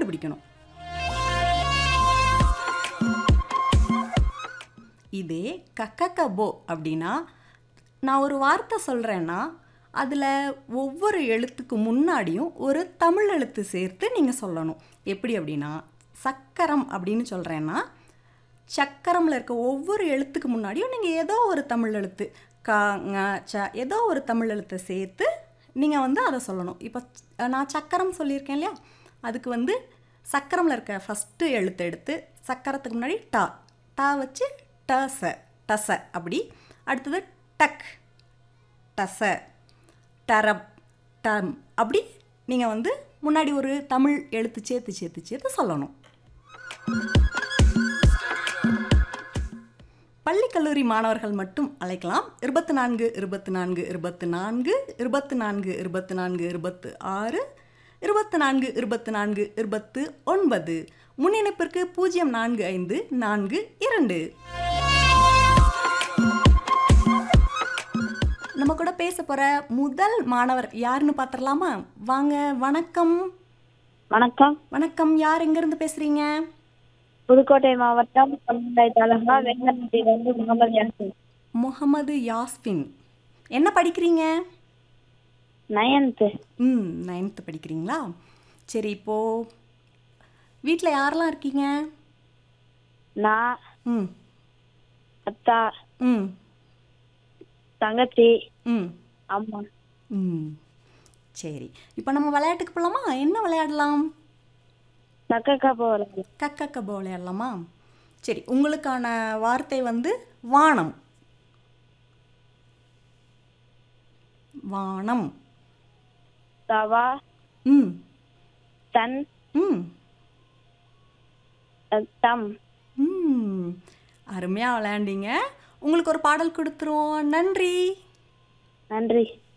கண்டுபிடிக்கணும் இதே கக்கக்கபோ அப்படின்னா நான் ஒரு வார்த்தை சொல்கிறேன்னா அதில் ஒவ்வொரு எழுத்துக்கு முன்னாடியும் ஒரு தமிழ் எழுத்து சேர்த்து நீங்கள் சொல்லணும் எப்படி அப்படின்னா சக்கரம் அப்படின்னு சொல்கிறேன்னா சக்கரமில் இருக்க ஒவ்வொரு எழுத்துக்கு முன்னாடியும் நீங்கள் ஏதோ ஒரு தமிழ் எழுத்து க ங ச ஏதோ ஒரு தமிழ் எழுத்தை சேர்த்து நீங்கள் வந்து அதை சொல்லணும் இப்போ நான் சக்கரம் சொல்லியிருக்கேன் இல்லையா அதுக்கு வந்து சக்கரமில் இருக்க ஃபஸ்ட்டு எழுத்து எடுத்து சக்கரத்துக்கு முன்னாடி டா டா வச்சு டச டச அப்படி அடுத்தது டக் டச டரப் டம் அப்படி நீங்கள் வந்து முன்னாடி ஒரு தமிழ் எழுத்து சேர்த்து சேர்த்து சேர்த்து சொல்லணும் பள்ளி கல்லூரி மாணவர்கள் மட்டும் அழைக்கலாம் இருபத்தி நான்கு இருபத்தி நான்கு இருபத்தி நான்கு இருபத்தி நான்கு இருபத்தி நான்கு இருபத்து ஆறு இருபத்தி நான்கு இருபத்தி நான்கு இருபத்து ஒன்பது முன்னிணைப்பிற்கு பூஜ்ஜியம் நான்கு ஐந்து நான்கு இரண்டு நம்ம கூட பேச போகிற முதல் மாணவர் யாருன்னு பார்த்துடலாமா வாங்க வணக்கம் வணக்கம் வணக்கம் யார் எங்கேருந்து பேசுகிறீங்க புதுக்கோட்டை மாவட்டம் பொன்னண்டாய் தாலுகா வெங்கடத்திலிருந்து முகமது யாசின் முகமது யாஸ்பின் என்ன படிக்கிறீங்க நயன்த்து ம் நைன்த்து படிக்கிறீங்களா சரி இப்போது வீட்டில் யாரெல்லாம் இருக்கீங்க நான் ம் அத்தா ம் தங்கச்சி ம் அம்மா ம் சரி இப்போ நம்ம விளையாட்டுக்கு போகலாமா என்ன விளையாடலாம் தக்கக்கா போகிறது கக்கக்கபோ விளையாடலாமா சரி உங்களுக்கான வார்த்தை வந்து வானம் வானம் தவா ம் தன் ம் அஹ், தம் ம் அருமையாக விளையாண்டீங்க உங்களுக்கு ஒரு பாடல் கொடுத்துருவோம் நன்றி நன்றி